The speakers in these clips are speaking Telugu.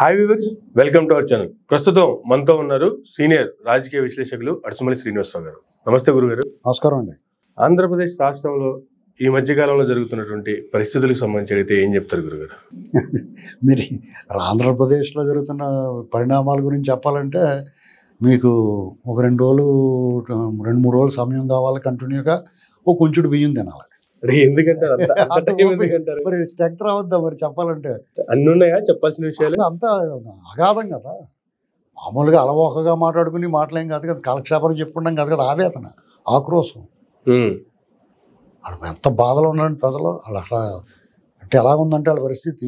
Hi viewers welcome to our channel ప్రస్తుతం మనతో ఉన్నారు సీనియర్ రాజకీయ విశ్లేషకులు అడుసుమల్లి శ్రీనివాసరావు గారు నమస్తే గురుగారు నమస్కారం అండి ఆంధ్రప్రదేశ్ రాష్ట్రంలో ఈ మధ్య కాలంలో జరుగుతున్నటువంటి పరిస్థితులకు సంబంధించి అడిగితే ఏం చెప్తారు గురుగారు మీరు ఆంధ్రప్రదేశ్లో జరుగుతున్న పరిణామాల గురించి చెప్పాలంటే మీకు ఒక రెండు రోజులు రెండు మూడు రోజులు సమయం కావాలి కంటిన్యూగా ఓ కొంచెం బియ్యం తినాలి అంటే ఎందుకంటారు అంత- అంత అంత time ఓపిక. ఎందుకంటారు మరి స్ట్రెంగ్త్ రావద్దా మరి చెప్పాలంటే అన్ని ఉన్నాయా చెప్పాల్సిన విషయాలు అసలు అంతా అగాధం కదా మామూలుగా అలవోకగా మాట్లాడుకుని మాటలేం కాదు కదా కాలక్షేపం చెప్పుకుంటాం కాదు కదా ఆవేదన ఆక్రోశం ఉమ్, వాళ్ళు ఎంత బాధలో ఉన్నారండి ప్రజలు వాళ్ళు అట్లా అంటే ఎలా ఉందంటే వాళ్ళ పరిస్థితి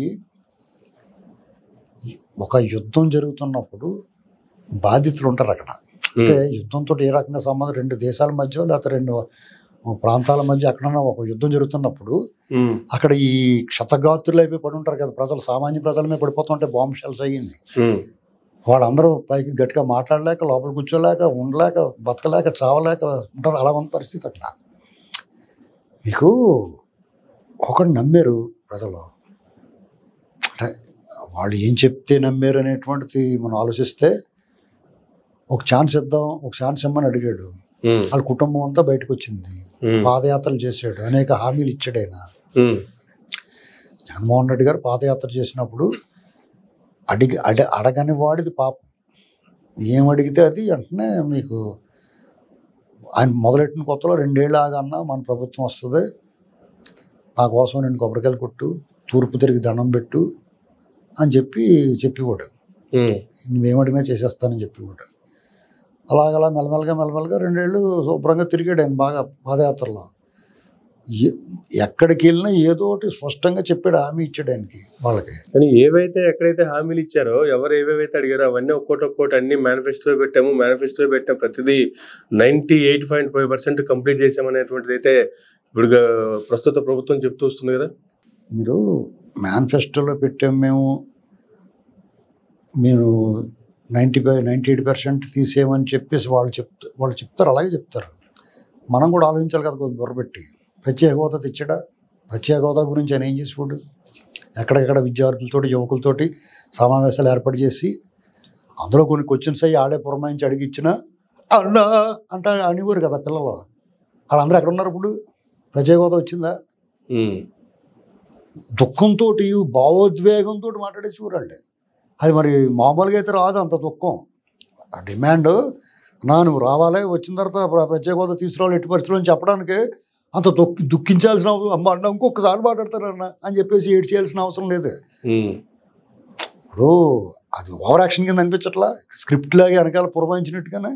ఒక యుద్ధం జరుగుతున్నప్పుడు బాధితులు ఉంటారు అక్కడ అంటే యుద్ధంతో ఏ రకంగా సంబంధం రెండు దేశాల మధ్య లేకపోతే రెండు ప్రాంతాల మధ్య ఎక్కడన్నా ఒక యుద్ధం జరుగుతున్నప్పుడు ఉమ్, అక్కడ ఈ క్షతగాత్రులు అయిపోయి పడి ఉంటారు కదా ప్రజలు సామాన్య ప్రజల మీద పడిపోతుంటే బాంబ్ షెల్స్ అయ్యింది ఉమ్, వాళ్ళందరూ పైకి గట్టిగా మాట్లాడలేక లోపల కూర్చోలేక ఉండలేక బతకలేక చావలేక ఉంటారు అలా ఉన్న పరిస్థితి అక్కడ మీకు ఒకటి నమ్మారు ప్రజలు అంటే వాళ్ళు ఏం చెప్తే నమ్మారు అనేటువంటిది మనం ఆలోచిస్తే ఒక ఛాన్స్ ఇద్దాం ఒక ఛాన్స్ ఇమ్మని అడిగాడు ఉమ్, వాళ్ళ కుటుంబం అంతా బయటకు వచ్చింది ఉమ్, పాదయాత్రలు చేశాడు అనేక హామీలు ఇచ్చాడు ఆయన ఉమ్, జగన్మోహన్ రెడ్డి గారు పాదయాత్ర చేసినప్పుడు అడిగి అడ అడగని వాడిది పాపం ఏం అడిగితే అది వెంటనే మీకు ఆయన మొదలెట్టిన కొత్తలో రెండేళ్ళు ఆగన్నా మన ప్రభుత్వం వస్తుంది నా కోసం నేను కొబ్బరికాయలు కొట్టు తూర్పు తిరిగి దండం పెట్టు అని చెప్పి చెప్పేవాడు ఉమ్, నువ్వేమడిగినా చేసేస్తానని చెప్పేవాడు అలాగలా మెల్లమెల్లగా మెల్లమెల్లగా రెండేళ్ళు శుభ్రంగా తిరిగాడు ఆయన బాగా పాదయాత్రలో ఎ- ఎక్కడికి వెళ్ళినా ఏదో ఒకటి స్పష్టంగా చెప్పాడు హామీ ఇచ్చాడు ఆయనకి వాళ్ళకి కానీ ఏవైతే ఎక్కడైతే హామీలు ఇచ్చారో ఎవరు ఏవేవైతే అడిగారో అవన్నీ ఒక్కోటి ఒక్కోటి అన్ని మేనిఫెస్టోలో పెట్టాము మేనిఫెస్టోలో పెట్టిన ప్రతిదీ ninety eight point five percent complete చేసామనేటువంటిది అయితే ఇప్పుడు గా- ప్రస్తుత ప్రభుత్వం చెప్తూ వస్తుంది కదా మీరు మేనిఫెస్టోలో పెట్టాం మేము మీరు ninety five ninety eight percent తీసేయమని చెప్పేసి వాళ్ళు చెప్తారు వాళ్ళు చెప్తారు అలాగే చెప్తారు మనం కూడా ఆలోచించాలి కదా కొంచెం బుర్రపెట్టి ప్రత్యేక హోదా తెచ్చాడా ప్రత్యేక హోదా గురించి ఆయన ఏం చేసేవాడు ఎక్కడెక్కడ విద్యార్థులతోటి యువకులతోటి సమావేశాలు ఏర్పాటు చేసి అందులో కొన్ని క్వశ్చన్స్ అయ్యి ఆడే పురమాయించి అడిగిచ్చిన అన్నా అంటే అనేవారు కదా పిల్లలు వాళ్ళందరూ ఎక్కడ ఉన్నారు ఇప్పుడు ప్రత్యేక హోదా వచ్చిందా ఉమ్, దుఃఖంతో భావోద్వేగంతో మాట్లాడే చూడండి అది మరి మామూలుగా అయితే రాదు అంత దుఃఖం ఆ డిమాండ్ నా నువ్వు రావాలి వచ్చిన తర్వాత ప్ర- ప్రత్యేక హోదా తీసుకురావాలి ఎట్టి పరిస్థితుల్లో అని చెప్పడానికి అంత దుఃఖ దుఃఖించాల్సిన అవసరం అమ్మ అన్న ఇంకొకసారి మాట్లాడతారన్న అని చెప్పేసి ఏడ్ చేయాల్సిన అవసరం లేదు ఉమ్, ఇప్పుడు అది ఓవర్ యాక్షన్ కింద అనిపించట్లా స్క్రిప్ట్ లాగా వెనకాల పురమాయించినట్టుగానే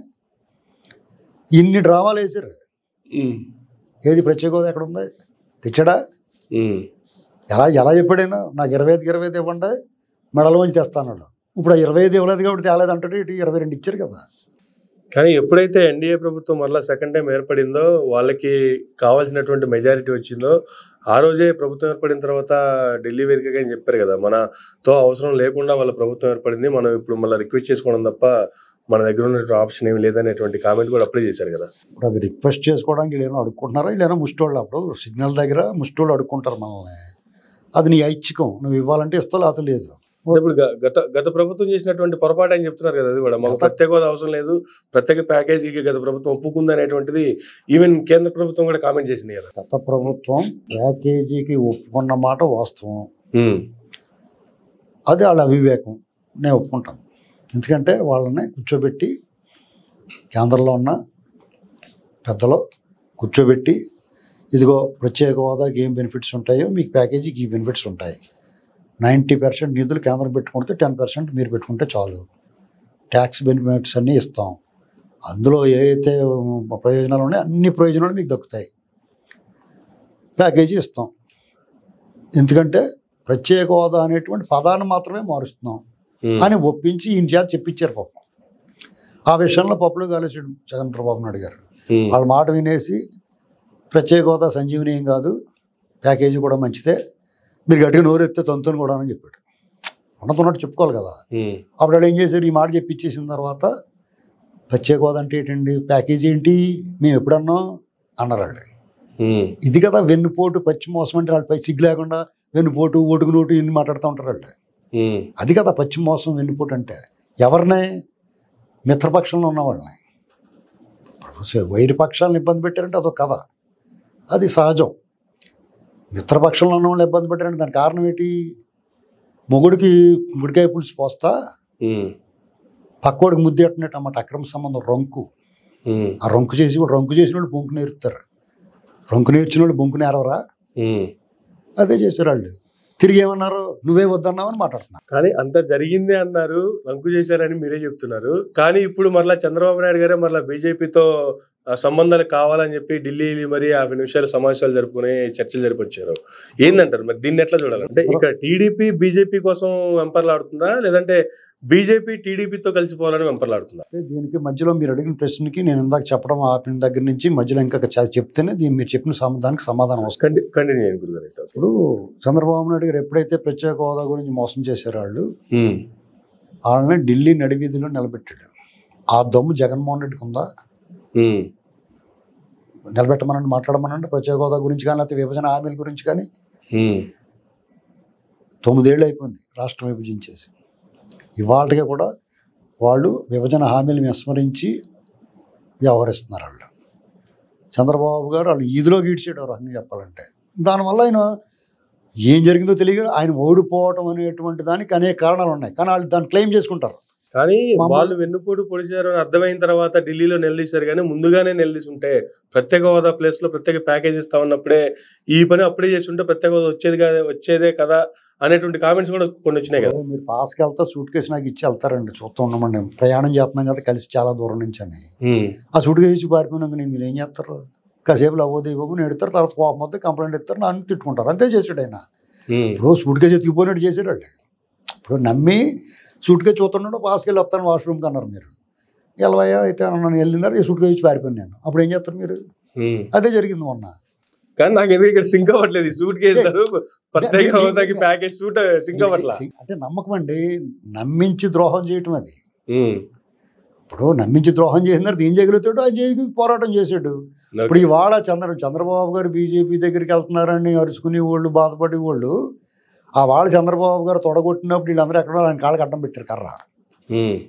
ఇన్ని డ్రామాలు వేసారు ఉమ్, ఏది ప్రత్యేక హోదా ఎక్కడ ఉంది తెచ్చాడా ఉమ్, ఎలా ఎలా చెప్పాడైనా నాకు ఇరవై ఐదుకి ఇరవై ఐదు ఇవ్వండి మెడలో నుంచి తెస్తాను ఇప్పుడు ఆ ఇరవై ఐదు ఇవ్వలేదు కాబట్టి తేలేదు అంటే ఇటు ఇరవై రెండు ఇచ్చారు కదా కానీ ఎప్పుడైతే ఎన్డీఏ ప్రభుత్వం మరలా సెకండ్ టైం ఏర్పడిందో వాళ్ళకి కావాల్సినటువంటి మెజారిటీ వచ్చిందో ఆ రోజే ప్రభుత్వం ఏర్పడిన తర్వాత ఢిల్లీ వేదికగా అని చెప్పారు కదా మనతో అవసరం లేకుండా వాళ్ళ ప్రభుత్వం ఏర్పడింది మనం ఇప్పుడు మళ్ళీ రిక్వెస్ట్ చేసుకోవడం తప్ప మన దగ్గర ఉన్నటువంటి ఆప్షన్ ఏమి లేదనేటువంటి కామెంట్ కూడా అప్లై చేశారు కదా ఇప్పుడు అది రిక్వెస్ట్ చేసుకోవడానికి వీళ్ళేమో అడుక్కుంటున్నారా వీళ్ళేమో ముష్టోళ్ళు అప్పుడు సిగ్నల్ దగ్గర ముష్టోళ్ళు అడుక్కుంటారు మనల్ని అది నీ ఐచ్ఛికం నువ్వు ఇవ్వాలంటే ఇస్తావు లేకపోతే లేదు అంటే ఇప్పుడు గ- గత గత ప్రభుత్వం చేసినటువంటి పొరపాటు అని చెప్తున్నారు కదా అది కూడా మాకు గత- ప్రత్యేక హోదా అవసరం లేదు ప్రత్యేక ప్యాకేజీకి గత ప్రభుత్వం ఒప్పుకుంది అనేటువంటిది ఈవెన్ కేంద్ర ప్రభుత్వం కూడా కామెంట్ చేసింది కదా గత ప్రభుత్వం ప్యాకేజీకి ఒప్పుకున్న మాట వాస్తవం ఉమ్, అది వాళ్ళ అవివేకం నేను ఒప్పుకుంటాను ఎందుకంటే వాళ్ళని కూర్చోబెట్టి కేంద్రంలో ఉన్న పెద్దలు కూర్చోబెట్టి ఇదిగో ప్రత్యేక హోదాకి ఏం బెనిఫిట్స్ ఉంటాయో మీకు ప్యాకేజీకి ఈ బెనిఫిట్స్ ఉంటాయి నైంటీ పర్సెంట్ నిధులు కేంద్రం పెట్టుకుంటే టెన్ పర్సెంట్ మీరు పెట్టుకుంటే చాలు ట్యాక్స్ బెనిఫిట్స్ అన్నీ ఇస్తాం అందులో ఏవైతే ప్రయోజనాలు ఉన్నాయో అన్ని ప్రయోజనాలు మీకు దక్కుతాయి ప్యాకేజీ ఇస్తాం ఎందుకంటే ప్రత్యేక హోదా అనేటువంటి పదాన్ని మాత్రమే మారుస్తున్నాం ఉమ్, అని ఒప్పించి ఈయన చేత చెప్పించారు పాపం ఆ విషయంలో పప్పులో కాలేసాడు చంద్రబాబు నాయుడు గారు ఉమ్, వాళ్ళ మాట వినేసి ప్రత్యేక హోదా సంజీవని ఏం కాదు ప్యాకేజీ కూడా మంచిదే మీరు గట్టిగా నోరెత్తే తంతుని కూడా అని చెప్పాడు ఉన్నతున్నట్టు చెప్పుకోవాలి కదా ఉమ్, అప్పుడు వాళ్ళు ఏం చేశారు ఈ మాట చెప్పించేసిన తర్వాత ప్రత్యేక హోదా అంటే ఏంటండి ప్యాకేజీ ఏంటి మేము ఎప్పుడన్నాం అన్నారు వాళ్ళు ఉమ్, ఇది కదా వెన్నుపోటు పచ్చి మోసం అంటే వాళ్ళపై సిగ్గు లేకుండా వెన్నుపోటు ఓటుకు నోటు ఇన్ని మాట్లాడుతూ ఉంటారు వాళ్ళు ఉమ్, అది కదా పశ్చిమ మోసం వెన్నుపోటు అంటే ఎవరిని మిత్రపక్షంలో ఉన్న వాళ్ళని ఇప్పుడు సే- వైరి పక్షాలను ఇబ్బంది పెట్టారంటే అదొక కథ అది సహజం మిత్రపక్షంలో ఉన్న వాళ్ళని ఇబ్బంది పెట్టారంటే దానికి కారణం ఏంటి మొగుడికి గుడికాయ పులుసు పోస్తా ఉమ్, పక్కోడికి ముద్దెట్టినట్టు అన్నమాట అక్రమ సంబంధం రొంకు ఉమ్, ఆ రొంకు చేసి వాళ్ళు రొంకు చేసిన వాళ్ళు బొంకు నేర్పుతారు రొంకు నేర్చిన వాళ్ళు బొంకు నేరవరా ఉమ్. అదే చేశారు వాళ్ళు తిరిగి ఏమన్నారు నువ్వే వద్దన్నావని మాట్లాడుతున్నారు కానీ అంత జరిగిందే అన్నారు రంకు చేశారని మీరే చెప్తున్నారు కానీ ఇప్పుడు మరలా చంద్రబాబు నాయుడు గారే మరలా బీజేపీతో సంబంధాలు కావాలని చెప్పి ఢిల్లీ మరి యాభై నిమిషాలు సమావేశాలు జరుపుకుని చర్చలు జరిపొచ్చారు ఏందంటారు మరి దీన్ని ఎట్లా చూడాలి అంటే ఇక్కడ టీడీపీ బీజేపీ కోసం వెంపర్లాడుతుందా లేదంటే బీజేపీ టీడీపీతో కలిసిపోవాలని వెంపర్లాడుతుందా అయితే దీనికి మధ్యలో మీరు అడిగిన ప్రశ్నకి నేను ఇందాక చెప్పడం ఆపిన దగ్గర నుంచి మధ్యలో ఇంకా చ- చెప్తేనే దీన్ని మీరు చెప్పిన సమ- దానికి సమాధానం వస్తుంది కంటి కంటిన్యూ చేయండి గురుగారు అయితే. ఇప్పుడు చంద్రబాబు నాయుడు గారు ఎప్పుడైతే ప్రత్యేక హోదా గురించి మోసం చేశారో వాళ్ళు ఉమ్, వాళ్ళని ఢిల్లీ నడివీధిలో నిలబెట్టాడు ఆ దమ్ము జగన్మోహన్ రెడ్డికి ఉందా ఉమ్, నిలబెట్టమనండి మాట్లాడమనండి ప్రత్యేక హోదా గురించి కానీ లేకపోతే విభజన హామీల గురించి కానీ ఉమ్, తొమ్మిదేళ్ళు అయిపోయింది రాష్ట్రం విభజించేసి ఇవాళకి కూడా వాళ్ళు విభజన హామీలు విస్మరించి వ్యవహరిస్తున్నారు వాళ్ళు చంద్రబాబు గారు వాళ్ళు ఈదిలో గీడ్చాడు ఒక రకంగా చెప్పాలంటే దానివల్ల ఆయన ఏం జరిగిందో తెలియదు ఆయన ఓడిపోవటం అనేటువంటి దానికి అనేక కారణాలు ఉన్నాయి కానీ వాళ్ళు దాన్ని క్లెయిమ్ చేసుకుంటారు కానీ మామూలు- వాళ్ళు వెన్నుపోటు పొడిచారు అని అర్థమైన తర్వాత ఢిల్లీలో నిలదీశారు కానీ ముందుగానే నిలదీసి ఉంటే ప్రత్యేక హోదా ప్లేస్ లో ప్రత్యేక ప్యాకేజ్ ఇస్తా ఉన్నప్పుడే ఈ పని అప్పుడే చేసి ఉంటే ప్రత్యేక హోదా వచ్చేది కా- వచ్చేదే కదా అనేటువంటి కామెంట్స్ కూడా కొన్ని వచ్చినాయి కదా మీరు పాస్కి వెళ్తా సూట్ కేసు నాకు ఇచ్చి వెళ్తారండి చూస్తూ ఉన్నామండి ప్రయాణం చేస్తున్నాం కదా కలిసి చాలా దూరం నుంచి అని ఉమ్, ఆ సూట్ కేసు ఇచ్చి పారిపోయినాక నేను మీరు ఏం చేస్తారు కాసేపు అవ్వదు ఇవ్వమని ఎడతారు తర్వాత కోపం వస్తే కంప్లైంట్ ఇస్తారు నన్ను తిట్టుకుంటారు అంతే చేసాడు ఆయన ఉమ్, ఇప్పుడు సూట్ కేసు ఎత్తుకుపోయినట్టు చేశారు వాళ్ళు ఇప్పుడు నమ్మి సూట్ కేసు చూస్తున్నాడు పాస్కి వెళ్ళి వస్తాను వాష్రూమ్కి అన్నారు మీరు ఎలవయ్యా అయితే నన్ను వెళ్ళినారు ఈ సూట్ కేసు ఇచ్చి పారిపోయాను నేను అప్పుడు ఏం చేస్తారు మీరు ఉమ్. అదే జరిగింది మొన్న కానీ నాకు ఎందుకు ఇక్కడ సింక్ అవ్వట్లేదు సూట్ కేసారు ప్రత్యేక నే- నే- హోదాకి ప్యాకేజ్ సూట్ సింక్ అవ్వట్లా అంటే నమ్మకం అండి నమ్మించి ద్రోహం చేయటం అది ఉమ్, ఇప్పుడు నమ్మించి ద్రోహం చేసినారు ఏం చేయగలుగుతాడు ఆయన చేయ పోరాటం చేశాడు ఇప్పుడు ఇవాళ చంద్ర చంద్రబాబు గారు బీజేపీ దగ్గరికి వెళ్తున్నారని అరుచుకునే వాళ్ళు బాధపడే వాళ్ళు ఆ వాళ్ళు చంద్రబాబు గారు తొడగొట్టినప్పుడు వీళ్ళందరూ ఎక్కడో ఆయన కాళ్ళకి అడ్డం పెట్టారు కర్ర ఉమ్,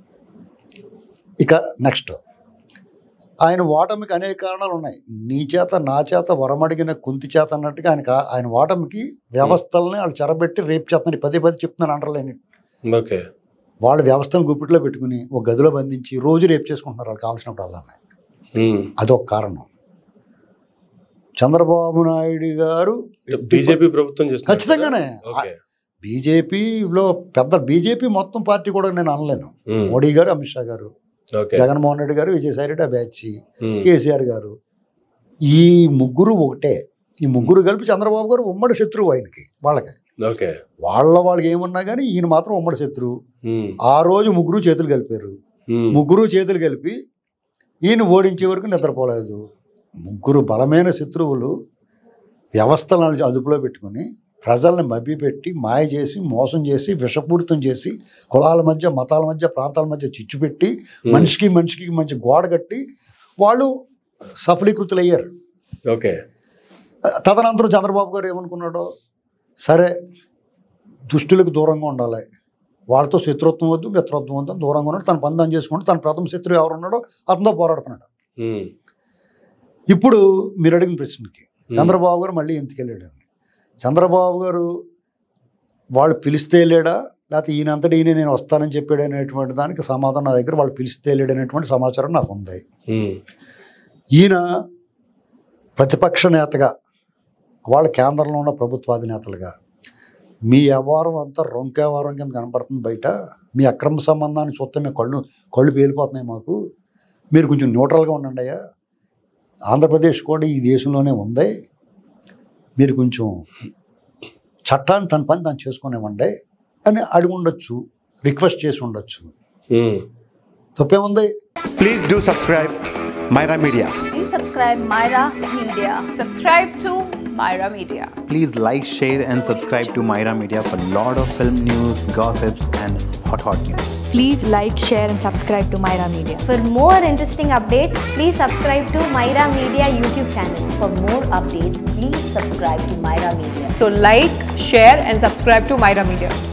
ఇక నెక్స్ట్ ఆయన ఓటమికి అనేక కారణాలు ఉన్నాయి నీ చేత నా చేత వరమడిగిన కుంతి చేత అన్నట్టుగా ఆయన కా- ఆయన ఓటమికి వ్యవస్థల్ని వాళ్ళు చెరబెట్టి రేపు చేస్తున్నారు పదే పదే చెప్తున్నాను అండర్లైన్ ఓకే వాళ్ళ వ్యవస్థను గుప్పిట్లో పెట్టుకుని ఒక గదిలో బంధించి రోజు రేపు చేసుకుంటున్నారు వాళ్ళు కావాల్సినప్పుడు వాళ్ళని ఉమ్. అదొక కారణం చంద్రబాబు నాయుడు గారు బీజేపీ ప్రభుత్వం చేస్తుంది ఖచ్చితంగానే ఓకే బీజేపీలో పెద్ద బీజేపీ మొత్తం పార్టీ కూడా నేను అనలేను ఉమ్, మోడీ గారు అమిత్ షా గారు ఓకే జగన్మోహన్ రెడ్డి గారు విజయసాయి రెడ్డి ఆ బ్యాచ్ ఉమ్, కేసీఆర్ గారు ఈ ముగ్గురు ఒకటే ఈ ముగ్గురు కలిపి చంద్రబాబు గారు ఉమ్మడి శత్రువు ఆయనకి వాళ్ళకి ఓకే వాళ్ళ వాళ్ళకి ఏమన్నా కానీ ఈయన మాత్రం ఉమ్మడి శత్రువు ఉమ్, ఆ రోజు ముగ్గురు చేతులు కలిపారు ఉమ్, ముగ్గురు చేతులు కలిపి ఈయన ఓడించే వరకు నిద్రపోలేదు ముగ్గురు బలమైన శత్రువులు వ్యవస్థలను అదుపులో పెట్టుకుని ప్రజల్ని మభ్యపెట్టి మాయ చేసి మోసం చేసి విషపూరితం చేసి కులాల మధ్య మతాల మధ్య ప్రాంతాల మధ్య చిచ్చు పెట్టి ఉమ్, మనిషికి మనిషికి మంచి గోడ కట్టి వాళ్ళు సఫలీకృతులయ్యారు ఓకే తదనంతరం చంద్రబాబు గారు ఏమనుకున్నాడో సరే దుష్టులకు దూరంగా ఉండాలి వాళ్ళతో శత్రుత్వం వద్దు మిత్రత్వం వద్దు అని దూరంగా ఉన్నాడు తన పని తాను చేసుకుంటూ తన ప్రథమ శత్రువు ఎవరు ఉన్నాడో అతనితో పోరాడుతున్నాడు ఉమ్, ఇప్పుడు మీరు అడిగిన ప్రశ్నకి చంద్రబాబు గారు మళ్ళీ ఎందుకు వెళ్ళాడు చంద్రబాబు గారు వాళ్ళు పిలిస్తే లేడా లేకపోతే ఈయనంతటి ఈయన నేను వస్తానని చెప్పాడు అనేటువంటి దానికి సమాధానం నా దగ్గర వాళ్ళు పిలిస్తే లేడు అనేటువంటి సమాచారం నాకు ఉంది ఉమ్, ఈయన ప్రతిపక్ష నేతగా వాళ్ళ కేంద్రంలో ఉన్న ప్రభుత్వాధినేతలుగా మీ వ్యవహారం అంతా రొంక వ్యవహారం కింద కనపడుతుంది బయట మీ అక్రమ సంబంధాన్ని చూస్తే మీ కళ్ళు కళ్ళు పేలిపోతున్నాయి మాకు మీరు కొంచెం న్యూట్రల్గా ఉండండి అయ్యా ఆంధ్రప్రదేశ్ కూడా ఈ దేశంలోనే ఉంది మీరు కొంచెం చట్టాన్ని తన పని తను చేసుకునేవ్వండి అని అడిగి ఉండొచ్చు రిక్వెస్ట్ చేసి ఉండొచ్చు ఉమ్. తప్పేముంది Please do subscribe Myra Media. Please subscribe Myra Media. Subscribe to Myra Media. Please like, share, and subscribe to Myra Media for lot of film news, gossips, and hot hot news. Please like, share, and subscribe to Myra Media. For more interesting updates, please subscribe to Myra Media YouTube channel. For more updates, please subscribe to Myra Media. So like, share and subscribe to Myra Media.